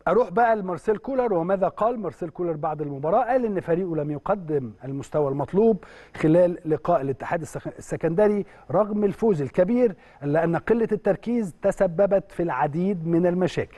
اروح بقى لمارسيل كولر وماذا قال مارسيل كولر بعد المباراه قال ان فريقه لم يقدم المستوى المطلوب خلال لقاء الاتحاد السخ- السكندري رغم الفوز الكبير الا ان قله التركيز تسببت في العديد من المشاكل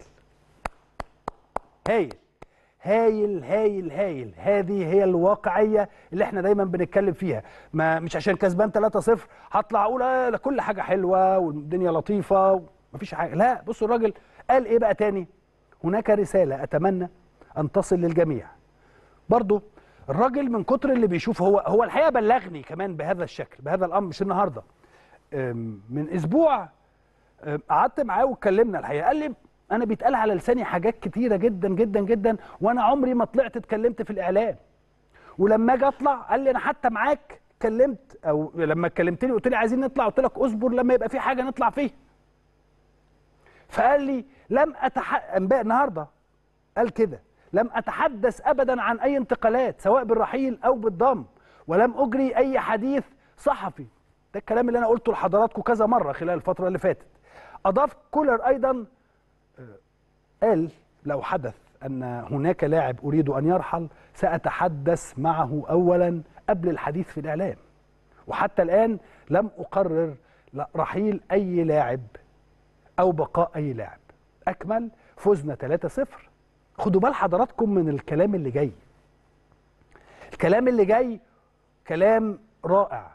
هايل هايل هايل هايل هذه هي الواقعيه اللي احنا دايما بنتكلم فيها ما مش عشان كسبان 3-0 هطلع اقول آه ده كل حاجه حلوه والدنيا لطيفه ومفيش حاجه لا بصوا الراجل قال ايه بقى تاني هناك رساله اتمنى ان تصل للجميع برضه الراجل من كتر اللي بيشوف هو هو الحقيقه بلغني كمان بهذا الشكل بهذا الامر مش النهارده أم، من اسبوع أم، قعدت معاه واتكلمنا الحقيقه قال لي انا بيتقال على لساني حاجات كتيره جدا جدا جدا وانا عمري ما طلعت اتكلمت في الاعلام ولما اجي اطلع قال لي انا حتى معاك اتكلمت او لما كلمتني قلت لي عايزين نطلع قلت لك اصبر لما يبقى في حاجه نطلع فيها فقال لي لم أتح... انباء النهارده قال كده لم اتحدث ابدا عن اي انتقالات سواء بالرحيل او بالضم ولم اجري اي حديث صحفي ده الكلام اللي انا قلته لحضراتكم كذا مره خلال الفتره اللي فاتت اضاف كولر ايضا آه، قال لو حدث ان هناك لاعب اريد ان يرحل ساتحدث معه اولا قبل الحديث في الاعلام وحتى الان لم اقرر لا رحيل اي لاعب او بقاء اي لاعب اكمل فزنا 3-0 خدوا بال حضراتكم من الكلام اللي جاي الكلام اللي جاي كلام رائع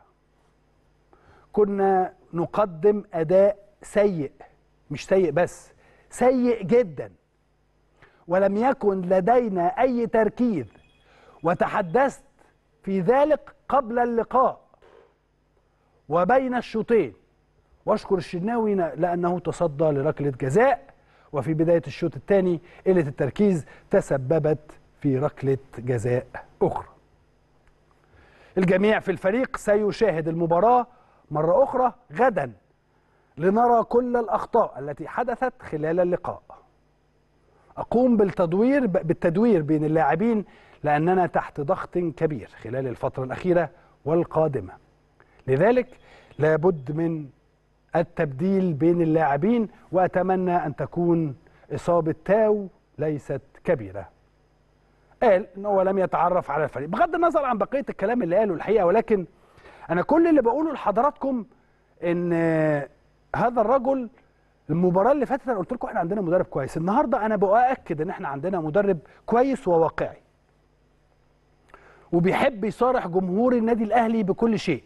كنا نقدم اداء سيء مش سيء بس سيء جدا ولم يكن لدينا اي تركيز وتحدثت في ذلك قبل اللقاء وبين الشوطين واشكر الشناوي لانه تصدى لركله جزاء وفي بدايه الشوط الثاني قله التركيز تسببت في ركله جزاء اخرى. الجميع في الفريق سيشاهد المباراه مره اخرى غدا لنرى كل الاخطاء التي حدثت خلال اللقاء. اقوم بالتدوير بالتدوير بين اللاعبين لاننا تحت ضغط كبير خلال الفتره الاخيره والقادمه. لذلك لابد من التبديل بين اللاعبين واتمنى ان تكون اصابه تاو ليست كبيره. قال ان هو لم يتعرف على الفريق بغض النظر عن بقيه الكلام اللي قاله الحقيقه ولكن انا كل اللي بقوله لحضراتكم ان هذا الرجل المباراه اللي فاتت انا قلت لكم احنا عندنا مدرب كويس النهارده انا باكد ان احنا عندنا مدرب كويس وواقعي وبيحب يصارح جمهور النادي الاهلي بكل شيء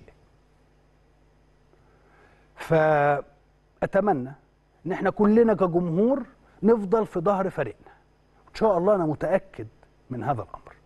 فاتمنى ان احنا كلنا كجمهور نفضل في ظهر فريقنا ان شاء الله انا متاكد من هذا الامر